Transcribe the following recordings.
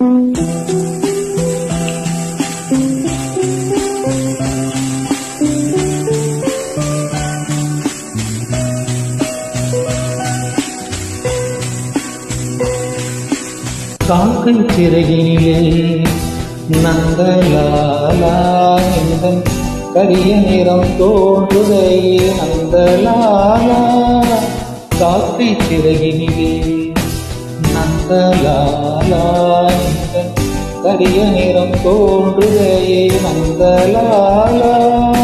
காக்கை சிறகினிலே நந்தலாலா எந்தன் கரிய நிறம் தோன்றுதையே நந்தலாலா காக்கை சிறகினிலே நந்தலாலா எந்தன் கரிய நிறம் தோன்றுதையே நந்தலாலா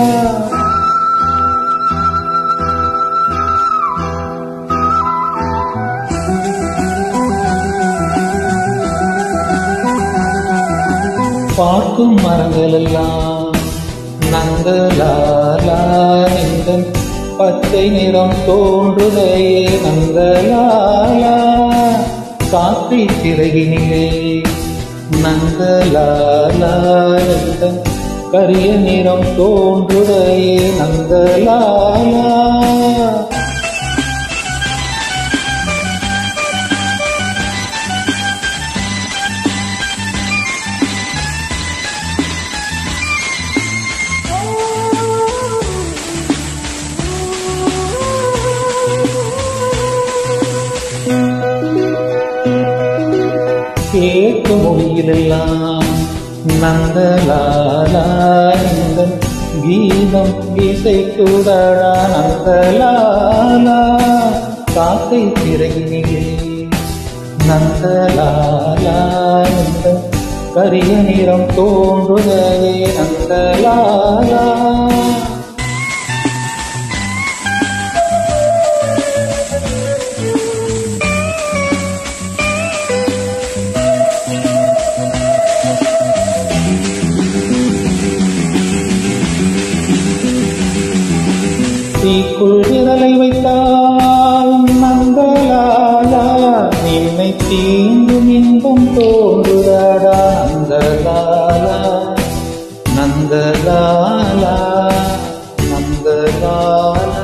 பார்க்கும் மரங்கள் எல்லாம் நந்தலாலா எங்கள் பச்சை நிறம் தோன்றுதையே நந்தலாலா காக்கை சிறகினிலே நந்தலாலா எங்கள் கரிய நிறம் தோன்றுதையே நந்தலாலா கேட்க மொழியிலெல்லாம் நந்தலாலா இந்த கீதம் இசைக்குடடா நந்தலாலா காக்கை சிறகினிலே நந்தலாலா இந்த கரிய நிறம் தோன்றுதே நந்தலாலா தீக்குள் விரலை வைத்தால் நந்தலாலா என்னை தீங்கும் இன்பம் தோன்றுதடா நந்தலாலா நந்தலாலா நந்தலாலா